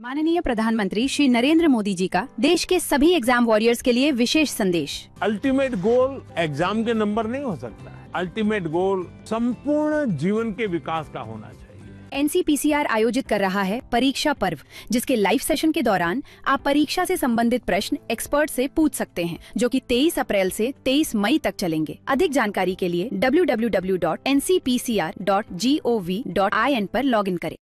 माननीय प्रधानमंत्री श्री नरेंद्र मोदी जी का देश के सभी एग्जाम वॉरियर्स के लिए विशेष संदेश अल्टीमेट गोल एग्जाम के नंबर नहीं हो सकता है अल्टीमेट गोल संपूर्ण जीवन के विकास का होना चाहिए एनसीपीसीआर आयोजित कर रहा है परीक्षा पर्व जिसके लाइव सेशन के दौरान आप परीक्षा से संबंधित प्रश्न एक्सपर्ट से पूछ सकते हैं जो कि 23 अप्रैल से 23 मई तक चलेंगे अधिक जानकारी के लिए www.ncpcr.gov.in पर लॉगिन करें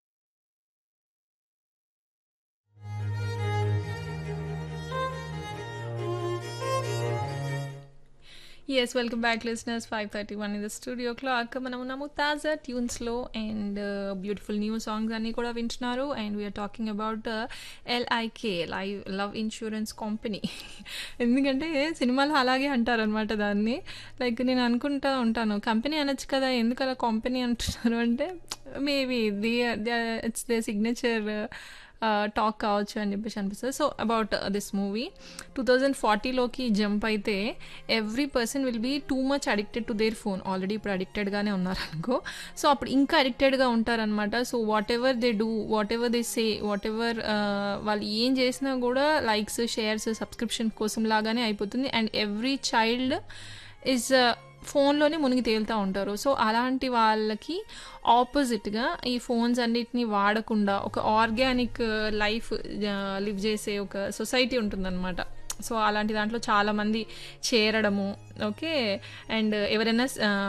yes welcome back listeners five thirty one in the studio clock మనం ఉన్నాము తాజా ట్యూన్స్లో అండ్ బ్యూటిఫుల్ న్యూ సాంగ్స్ అన్నీ కూడా వింటున్నారు and we're talking about LIK live love insurance company ఎందుకంటే సినిమాలో అలాగే అంటారు అనమాట దాన్ని లైక్ నేను అనుకుంటా ఉంటాను కంపెనీ అనొచ్చు కదా ఎందుకు అలా కంపెనీ అంటున్నారు అంటే maybe the it's the signature talk కావచ్చు అని చెప్పేసి అనిపిస్తుంది so about this movie two thousand ఫార్టీలోకి జంప్ అయితే every person will be too much addicted to their phone already ఇప్పుడు అడిక్టెడ్గానే ఉన్నారనుకో సో అప్పుడు ఇంకా అడిక్టెడ్గా ఉంటారనమాట so whatever they do whatever they say whatever వాళ్ళు ఏం చేసినా కూడా లైక్స్ షేర్స్ సబ్స్క్రిప్షన్ కోసం లాగానే అయిపోతుంది అండ్ ఎవ్రీ చైల్డ్ ఇస్ ఫోన్లోనే మునిగి తేలుతూ ఉంటారు సో అలాంటి వాళ్ళకి ఆపోజిట్గా ఈ ఫోన్స్ అన్నిటిని వాడకుండా ఒక ఆర్గానిక్ లైఫ్ లివ్ చేసే ఒక సొసైటీ ఉంటుందన్నమాట సో అలాంటి దాంట్లో చాలామంది చేరడము ఓకే అండ్ ఎవరైనా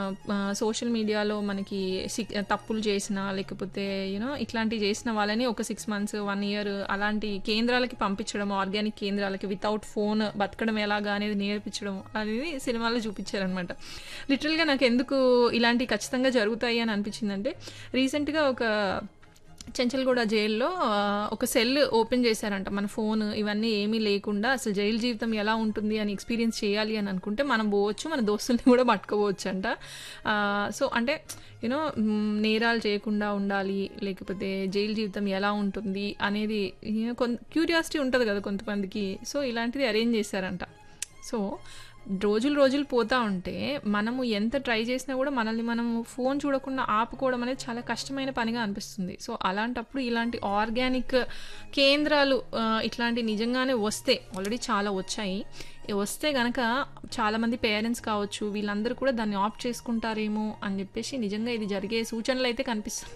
సోషల్ మీడియాలో మనకి సిక్ తప్పులు చేసినా లేకపోతే యూనో ఇట్లాంటివి చేసిన వాళ్ళని ఒక సిక్స్ మంత్స్ వన్ ఇయర్ అలాంటి కేంద్రాలకి పంపించడం ఆర్గానిక్ కేంద్రాలకి వితౌట్ ఫోన్ బతకడం ఎలాగా అనేది నేర్పించడం అనేది సినిమాలో చూపించారనమాట లిటరల్గా నాకు ఎందుకు ఇలాంటివి ఖచ్చితంగా జరుగుతాయి అని అనిపించిందంటే రీసెంట్గా ఒక చెంచల్గూడ జైల్లో ఒక సెల్ ఓపెన్ చేశారంట మన ఫోన్ ఇవన్నీ ఏమీ లేకుండా అసలు జైలు జీవితం ఎలా ఉంటుంది అని ఎక్స్పీరియన్స్ చేయాలి అని అనుకుంటే మనం పోవచ్చు మన దోస్తుల్ని కూడా పట్టుకోవచ్చు అంట సో అంటే యూనో నేరాలు చేయకుండా ఉండాలి లేకపోతే జైలు జీవితం ఎలా ఉంటుంది అనేది కొంత క్యూరియాసిటీ ఉంటుంది కదా కొంతమందికి సో ఇలాంటిది అరేంజ్ చేశారంట సో రోజులు రోజులు పోతూ ఉంటే మనము ఎంత ట్రై చేసినా కూడా మనల్ని మనం ఫోన్ చూడకుండా ఆపుకోవడం అనేది చాలా కష్టమైన పనిగా అనిపిస్తుంది సో అలాంటప్పుడు ఇలాంటి ఆర్గానిక్ కేంద్రాలు ఇట్లాంటి నిజంగానే వస్తే ఆల్రెడీ చాలా వచ్చాయి వస్తే గనక చాలామంది పేరెంట్స్ కావచ్చు వీళ్ళందరూ కూడా దాన్ని ఆప్ట్ చేసుకుంటారేమో అని చెప్పేసి నిజంగా ఇది జరిగే సూచనలు అయితే కనిపిస్తున్నాయి